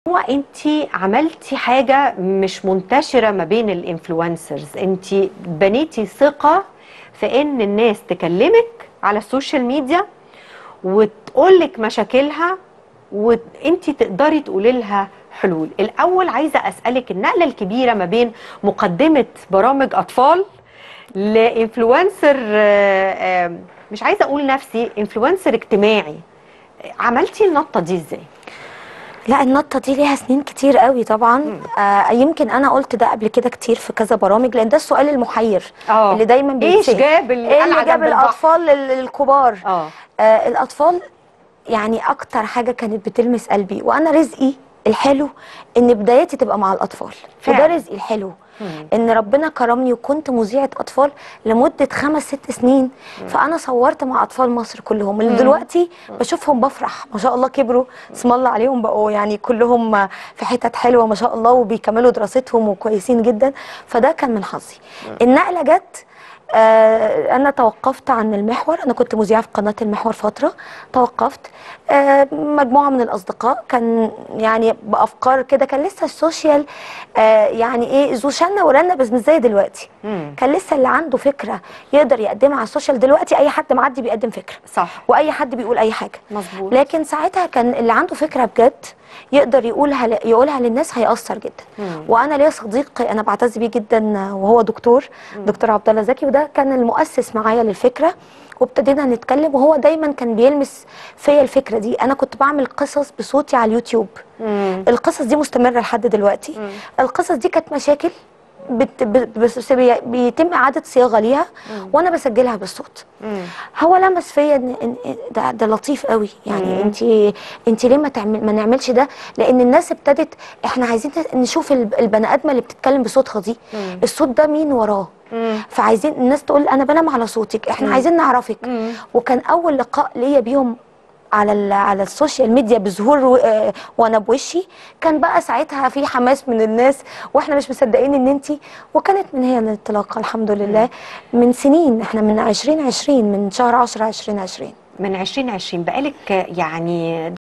هو انت عملتي حاجة مش منتشرة ما بين الانفلونسرز انت بنيتي ثقة في ان الناس تكلمك على السوشيال ميديا وتقولك مشاكلها وانت تقدري تقولي لها حلول الاول عايزة اسألك النقلة الكبيرة ما بين مقدمة برامج اطفال لانفلونسر آه، آه، مش عايزة اقول نفسي انفلونسر اجتماعي عملتي النطة دي ازاي لا النطه دي ليها سنين كتير قوي طبعا آه يمكن انا قلت ده قبل كده كتير في كذا برامج لان ده السؤال المحير اه اللي دايما ايش بيتسال جاب ايه اللي القلعة جاب جنب البحر؟ الاطفال لل- للكبار اه آه الاطفال يعني اكتر حاجه كانت بتلمس قلبي وانا رزقي الحلو ان بدايتي تبقى مع الاطفال وده فعلا. رزقي الحلو مم. ان ربنا كرمني وكنت مذيعه اطفال لمده خمس ست سنين فانا صورت مع اطفال مصر كلهم اللي دلوقتي بشوفهم بفرح ما شاء الله كبروا اسم الله عليهم بقوا يعني كلهم في حتت حلوه ما شاء الله وبيكملوا دراستهم وكويسين جدا فده كان من حظي النقله جت آه انا توقفت عن المحور انا كنت مذيعه في قناه المحور فتره توقفت آه مجموعه من الاصدقاء كان يعني بافكار كده كان لسه السوشيال آه يعني ايه ذو شنه ورنه بس مش زي دلوقتي مم. كان لسه اللي عنده فكره يقدر يقدمها على السوشيال دلوقتي اي حد معدي بيقدم فكره صح واي حد بيقول اي حاجه مظبوط لكن ساعتها كان اللي عنده فكره بجد يقدر يقولها يقولها للناس هيأثر جدا مم. وانا ليا صديق انا بعتز بيه جدا وهو دكتور دكتور عبد الله زكي وده كان المؤسس معايا للفكره وابتدينا نتكلم وهو دايما كان بيلمس فيا الفكره دي انا كنت بعمل قصص بصوتي على اليوتيوب مم. القصص دي مستمره لحد دلوقتي مم. القصص دي كانت مشاكل بت ب- بس بي- بيتم اعاده صياغه ليها وانا بسجلها بالصوت مم. هو لمس فيا ان إن- ده, ده لطيف قوي يعني انت انت ليه ما تعمل ما نعملش ده لان الناس ابتدت احنا عايزين نشوف الب- البني ادمه اللي بتتكلم بصوتها دي مم. الصوت ده مين وراه مم. فعايزين الناس تقول انا بنام على صوتك احنا عايزين نعرفك مم. وكان اول لقاء ليا بيهم على ال- على السوشيال ميديا بظهور و- آه، وانا بوشي كان بقى ساعتها في حماس من الناس واحنا مش مصدقين ان انت وكانت من هي الانطلاقه الحمد لله من سنين احنا من 2020 من شهر 10 2020 من 2020 بقالك يعني